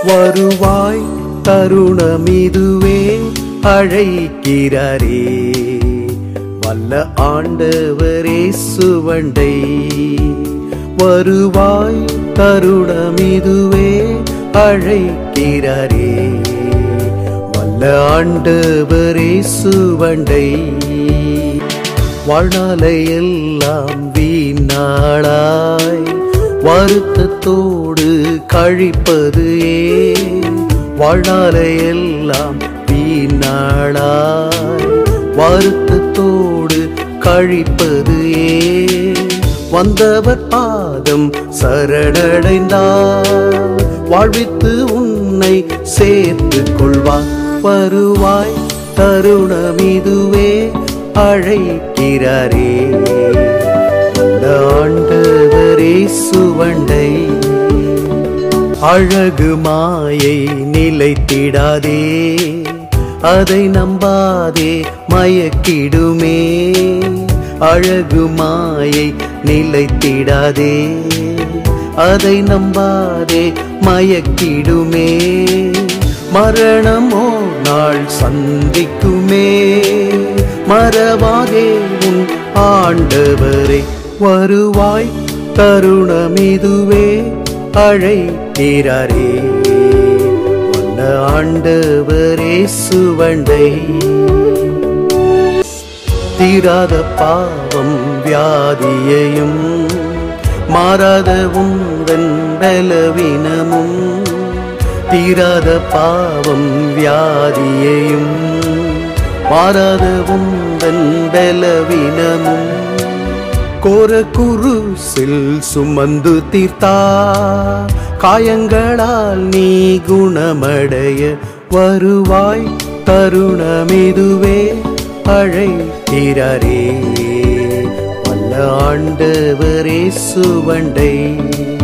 வருவாய் தருணமிதுவே அழைக்கிறாரே வல்ல ஆண்டவரே சுவண்டை வருவாய் தருணமிதுவே அழைக்கிறாரே வல்ல ஆண்டவரே சுவண்டை வாழ்நாளை எல்லாம் வீணாளாய் வருத்தத்தோடு கழிப்பது ஏன் வாழ்நாளை எல்லாம் வீணாளாய் வருத்தத்தோடு கழிப்பது ஏன் வந்தவர் பாதம் சரணடைந்தார் வாழ்வித்து உன்னை சேர்த்து கொள்வார் வருவாய் தருணமிதுவே அழைக்கிறாரே அந்த ஆண்டவரே சுவண்டை அழகு மாயை நிலைத்திடாதே அதை நம்பாதே மயக்கிடுமே அழகு மாயை நிலைத்திடாதே அதை நம்பாதே மயக்கிடுமே மரணமோ நாள் சந்திக்குமே மறவாதே உன் ஆண்டவரை வருவாய் தருணமிதுவே அழைக்கிறாரே வல்ல ஆண்டவரே சுவண்டை தீராத பாவம் வியாதியையும் மாறாத உந்தன் பலவீனமும் தீராத பாவம் வியாதியையும் மாறாத உந்தன் பலவீனமும் கோர குருசில் சுமந்து தீர்த்தா காயங்களால் நீ குணமடைய வருவாய் தருணமிதுவே அழைக்கிறாரே வல்ல ஆண்டவரே சுவண்டை